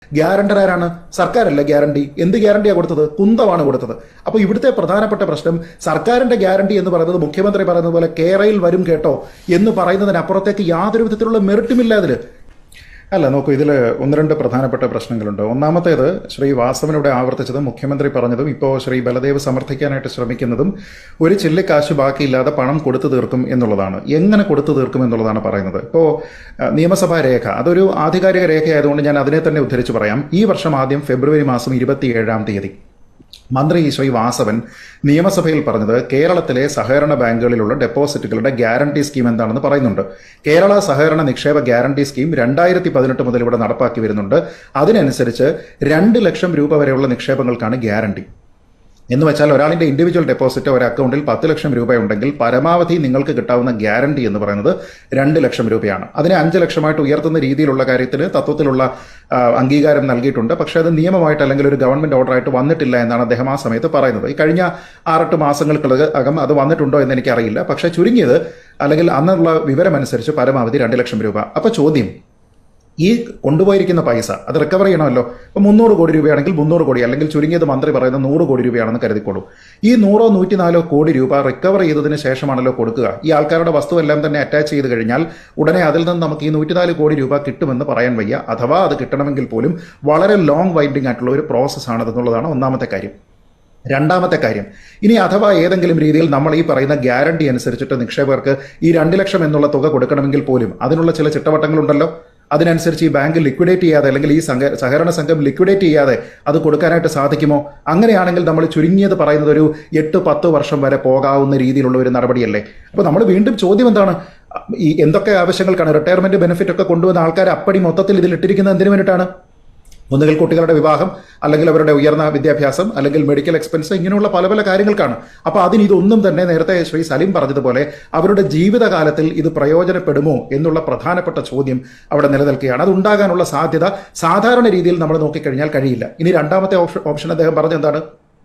Guarantor ആരാണ് സർക്കാരല്ല guarantee എന്ത് ഗ്യാരണ്ടിയാണ് കൊടുത്തത് കുന്തമാണ് കൊടുത്തത് അപ്പോൾ ഇവിടുത്തെ പ്രധാനപ്പെട്ട പ്രശ്നം സർക്കാരിന്റെ ഗ്യാരണ്ടി എന്ന് പറയുന്നത് മുഖ്യമന്ത്രി പറയുന്നത് പോലെ കേരയിൽ വരും കേട്ടോ എന്ന് പറയുന്നതിനപ്പുറത്തേക്ക് യാതൊരു വിധത്തിലുള്ള മെറിറ്റുമില്ല അതിൽ അല്ല നോക്കൂ ഇതിൽ ഒന്ന് രണ്ട് പ്രധാനപ്പെട്ട പ്രശ്നങ്ങളുണ്ട് ഒന്നാമത്തേത് ശ്രീ വാസവനിവിടെ ആവർത്തിച്ചതും മുഖ്യമന്ത്രി പറഞ്ഞതും ഇപ്പോൾ ശ്രീ ബലദേവ് സമർത്ഥിക്കാനായിട്ട് ശ്രമിക്കുന്നതും ഒരു ചില്ലിക്കാശ് ബാക്കിയില്ലാതെ പണം കൊടുത്തു തീർക്കും എന്നുള്ളതാണ് എങ്ങനെ കൊടുത്തു തീർക്കും എന്നുള്ളതാണ് പറയുന്നത് ഇപ്പോൾ നിയമസഭാ രേഖ അതൊരു ആധികാരിക രേഖയായതുകൊണ്ട് ഞാൻ അതിനെ തന്നെ ഉദ്ധരിച്ച് പറയാം ഈ വർഷം ആദ്യം ഫെബ്രുവരി മാസം ഇരുപത്തിയേഴാം തീയതി മന്ത്രി ശ്രീ വാസവൻ നിയമസഭയിൽ പറഞ്ഞത് കേരളത്തിലെ സഹകരണ ബാങ്കുകളിലുള്ള ഡെപ്പോസിറ്റുകളുടെ ഗ്യാരണ്ടി സ്കീം എന്താണെന്ന് പറയുന്നുണ്ട് കേരള സഹകരണ നിക്ഷേപ ഗ്യാരണ്ടി സ്കീം രണ്ടായിരത്തി പതിനെട്ട് മുതൽ ഇവിടെ നടപ്പാക്കി വരുന്നുണ്ട് അതിനനുസരിച്ച് രണ്ട് ലക്ഷം രൂപ വരെയുള്ള നിക്ഷേപങ്ങൾക്കാണ് ഗ്യാരണ്ടി എന്ന് വെച്ചാൽ ഒരാളിന്റെ ഇൻഡിവിജ്വൽ ഡെപ്പോസിറ്റ് ഒരു അക്കൗണ്ടിൽ പത്ത് ലക്ഷം രൂപയുണ്ടെങ്കിൽ പരമാവധി നിങ്ങൾക്ക് കിട്ടാവുന്ന ഗ്യാരണ്ടി എന്ന് പറയുന്നത് രണ്ട് ലക്ഷം രൂപയാണ് അതിനെ അഞ്ച് ലക്ഷമായിട്ട് ഉയർത്തുന്ന രീതിയിലുള്ള കാര്യത്തിന് തത്വത്തിലുള്ള ആ, അംഗീകാരം നൽകിയിട്ടുണ്ട് പക്ഷേ അത് നിയമമായിട്ട് അല്ലെങ്കിൽ ഒരു ഗവൺമെന്റ് ഓർഡറായിട്ട് വന്നിട്ടില്ല എന്നാണ് അദ്ദേഹം ആ സമയത്ത് പറയുന്നത് ഈ കഴിഞ്ഞ ആറെട്ട് മാസങ്ങൾക്കകം അത് വന്നിട്ടുണ്ടോ എന്ന് എനിക്കറിയില്ല പക്ഷേ ചുരുങ്ങിയത് അല്ലെങ്കിൽ അന്നുള്ള വിവരമനുസരിച്ച് പരമാവധി രണ്ട് ലക്ഷം രൂപ അപ്പൊ ചോദ്യം ഈ കൊണ്ടുപോയിരിക്കുന്ന പൈസ അത് റിക്കവർ ചെയ്യണമല്ലോ ഇപ്പൊ മുന്നൂറ് കോടി രൂപയാണെങ്കിൽ മുന്നൂറ് കോടി അല്ലെങ്കിൽ ചുരുങ്ങിയത് മന്ത്രി പറയുന്ന നൂറ് കോടി രൂപയാണെന്ന് കരുതിക്കോളൂ ഈ നൂറോ നൂറ്റിനാലോ കോടി രൂപ റിക്കവർ ചെയ്തതിന് ശേഷമാണല്ലോ കൊടുക്കുക ഈ ആൾക്കാരുടെ വസ്തു എല്ലാം തന്നെ അറ്റാച്ച് ചെയ്ത് കഴിഞ്ഞാൽ ഉടനെ അതിൽ നിന്ന് നമുക്ക് ഈ നൂറ്റിനാല് കോടി രൂപ കിട്ടുമെന്ന് പറയാൻ വയ്യ അഥവാ അത് കിട്ടണമെങ്കിൽ പോലും വളരെ ലോങ് വൈൻഡിങ് ആയിട്ടുള്ള ഒരു പ്രോസസ്സാണ് എന്നുള്ളതാണ് ഒന്നാമത്തെ കാര്യം രണ്ടാമത്തെ കാര്യം ഇനി അഥവാ ഏതെങ്കിലും രീതിയിൽ നമ്മൾ ഈ പറയുന്ന ഗ്യാരണ്ടി അനുസരിച്ചിട്ട് നിക്ഷേപകർക്ക് ഈ രണ്ട് ലക്ഷം എന്നുള്ള തുക കൊടുക്കണമെങ്കിൽ പോലും അതിനുള്ള ചില ചിട്ടവട്ടങ്ങളുണ്ടല്ലോ അതിനനുസരിച്ച് ഈ ബാങ്ക് ലിക്വിഡേറ്റ് ചെയ്യാതെ അല്ലെങ്കിൽ ഈ സംഘ സഹകരണ സംഘം ലിക്വിഡേറ്റ് ചെയ്യാതെ അത് കൊടുക്കാനായിട്ട് സാധിക്കുമോ അങ്ങനെയാണെങ്കിൽ നമ്മൾ ചുരുങ്ങിയത് പറയുന്നത് ഒരു എട്ട് പത്ത് വർഷം വരെ പോകാവുന്ന രീതിയിലുള്ള ഒരു നടപടിയല്ലേ അപ്പോൾ നമ്മൾ വീണ്ടും ചോദ്യം എന്താണ് ഈ എന്തൊക്കെ ആവശ്യങ്ങൾക്കാണ് റിട്ടയർമെന്റ് ബെനിഫിറ്റ് ഒക്കെ കൊണ്ടുവന്ന ആൾക്കാർ അപ്പടി മൊത്തത്തിൽ ഇതിൽ ഇട്ടിരിക്കുന്നത് എന്തിനു വേണ്ടിയിട്ടാണ് ഒന്നുകിൽ കുട്ടികളുടെ വിവാഹം അല്ലെങ്കിൽ അവരുടെ ഉയർന്ന വിദ്യാഭ്യാസം അല്ലെങ്കിൽ മെഡിക്കൽ എക്സ്പെൻസ് ഇങ്ങനെയുള്ള പല പല കാര്യങ്ങൾക്കാണ് അപ്പോൾ അതിന് ഇതൊന്നും തന്നെ നേരത്തെ ശ്രീ സലീം പറഞ്ഞതുപോലെ അവരുടെ ജീവിതകാലത്തിൽ ഇത് പ്രയോജനപ്പെടുമോ എന്നുള്ള പ്രധാനപ്പെട്ട ചോദ്യം അവിടെ നിലനിൽക്കുകയാണ് അത് ഉണ്ടാകാനുള്ള സാധ്യത സാധാരണ രീതിയിൽ നമ്മൾ നോക്കിക്കഴിഞ്ഞാൽ കഴിയില്ല ഇനി രണ്ടാമത്തെ ഓപ്ഷൻ ഓപ്ഷൻ അദ്ദേഹം പറഞ്ഞത് എന്താണ്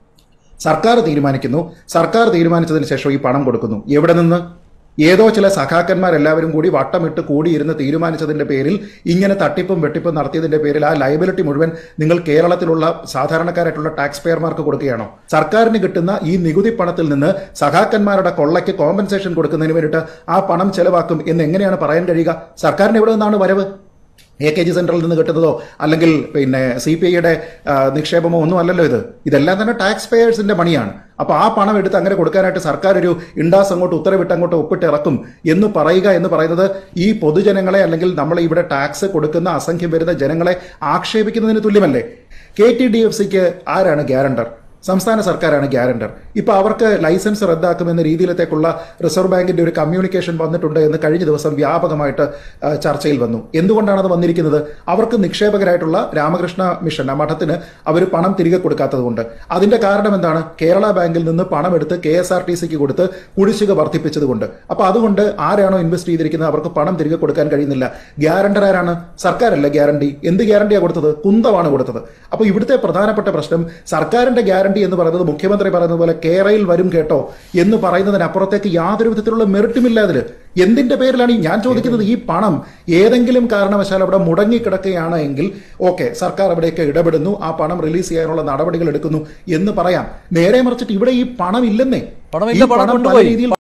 സർക്കാർ തീരുമാനിക്കുന്നു സർക്കാർ തീരുമാനിച്ചതിന് ശേഷം ഈ പണം കൊടുക്കുന്നു എവിടെ നിന്ന് ഏതോ ചില സഖാക്കന്മാരെല്ലാവരും കൂടി വട്ടമിട്ട് കൂടിയിരുന്ന് തീരുമാനിച്ചതിന്റെ പേരിൽ ഇങ്ങനെ തട്ടിപ്പും വെട്ടിപ്പും നടത്തിയതിന്റെ പേരിൽ ആ ലയബിലിറ്റി മുഴുവൻ നിങ്ങൾ കേരളത്തിലുള്ള സാധാരണക്കാരായിട്ടുള്ള ടാക്സ് പേയർമാർക്ക് കൊടുക്കുകയാണോ സർക്കാരിന് കിട്ടുന്ന ഈ നികുതി പണത്തിൽ നിന്ന് സഖാക്കന്മാരുടെ കൊള്ളയ്ക്ക് കോമ്പൻസേഷൻ കൊടുക്കുന്നതിന് വേണ്ടിയിട്ട് ആ പണം ചെലവാക്കും എന്ന് എങ്ങനെയാണ് പറയാൻ കഴിയുക സർക്കാരിന് എവിടെ നിന്നാണ് വരവ് എ കെ ജി സെൻട്രലിൽ നിന്ന് കിട്ടുന്നതോ അല്ലെങ്കിൽ പിന്നെ സി പി ഐയുടെ നിക്ഷേപമോ ഒന്നും അല്ലല്ലോ ഇത് ഇതെല്ലാം തന്നെ ടാക്സ് പേയേഴ്സിന്റെ മണിയാണ് അപ്പോൾ ആ പണം എടുത്ത് അങ്ങനെ കൊടുക്കാനായിട്ട് സർക്കാർ ഒരു ഇണ്ടാസ് അങ്ങോട്ട് ഉത്തരവിട്ട് അങ്ങോട്ട് ഒപ്പിട്ട് ഇറക്കും എന്ന് പറയുക എന്ന് പറയുന്നത് ഈ പൊതുജനങ്ങളെ അല്ലെങ്കിൽ നമ്മൾ ഇവിടെ ടാക്സ് കൊടുക്കുന്ന അസംഖ്യം വരുന്ന ജനങ്ങളെ ആക്ഷേപിക്കുന്നതിന് തുല്യമല്ലേ കെ ടി ഡി എഫ് സിക്ക് ആരാണ് ഗ്യാരണ്ടർ സംസ്ഥാന സർക്കാരാണ് ഗ്യാരണ്ടർ ഇപ്പൊ അവർക്ക് ലൈസൻസ് റദ്ദാക്കുമെന്ന രീതിയിലത്തേക്കുള്ള റിസർവ് ബാങ്കിന്റെ ഒരു കമ്മ്യൂണിക്കേഷൻ വന്നിട്ടുണ്ട് എന്ന് കഴിഞ്ഞ ദിവസം വ്യാപകമായിട്ട് ആ, ചർച്ചയിൽ വന്നു എന്തുകൊണ്ടാണ് അത് വന്നിരിക്കുന്നത് അവർക്ക് നിക്ഷേപകരായിട്ടുള്ള രാമകൃഷ്ണ മിഷൻ ആ മഠത്തിന് അവർ പണം തിരികെ കൊടുക്കാത്തതുകൊണ്ട് അതിന്റെ കാരണം എന്താണ് കേരള ബാങ്കിൽ നിന്ന് പണം എടുത്ത് കെ എസ് ആർ ടി സിക്ക് കൊടുത്ത് കുടിശ്ശിക വർദ്ധിപ്പിച്ചതുകൊണ്ട് അപ്പൊ അതുകൊണ്ട് ആരാണോ ഇൻവെസ്റ്റ് ചെയ്തിരിക്കുന്നത് അവർക്ക് പണം തിരികെ കൊടുക്കാൻ കഴിയുന്നില്ല ഗ്യാരണ്ടർ ആരാണ് സർക്കാരല്ല ഗ്യാരണ്ടി എന്ത് ഗ്യാരണ്ടിയാണ് കൊടുത്തത് കുന്തമാണ് കൊടുത്തത് അപ്പോൾ ഇവിടുത്തെ പ്രധാനപ്പെട്ട പ്രശ്നം സർക്കാരിന്റെ ഗ്യാരണ്ടി എന്ന് പറയുന്നത് മുഖ്യമന്ത്രി പറയുന്നത് പോലെ കേരയിൽ വരും കേട്ടോ എന്ന് പറയുന്നതിനപ്പുറത്തേക്ക് യാതൊരു വിധത്തിലുള്ള മെറിറ്റുമില്ല അതിൽ എന്തിന്റെ പേരിലാണ് ഈ ഞാൻ ചോദിക്കുന്നത് ഈ പണം ഏതെങ്കിലും കാരണവശാൽ അവിടെ മുടങ്ങിക്കിടക്കുകയാണ് എങ്കിൽ ഓക്കെ സർക്കാർ അവിടേക്ക് ഇടപെടുന്നു ആ പണം റിലീസ് ചെയ്യാനുള്ള നടപടികൾ എടുക്കുന്നു എന്ന് പറയാം നേരെ മറിച്ചിട്ട് ഇവിടെ ഈ പണം ഇല്ലെന്നേ പണമില്ല, ഈ പണം പല കൊണ്ടുപോയി. രീതിയിൽ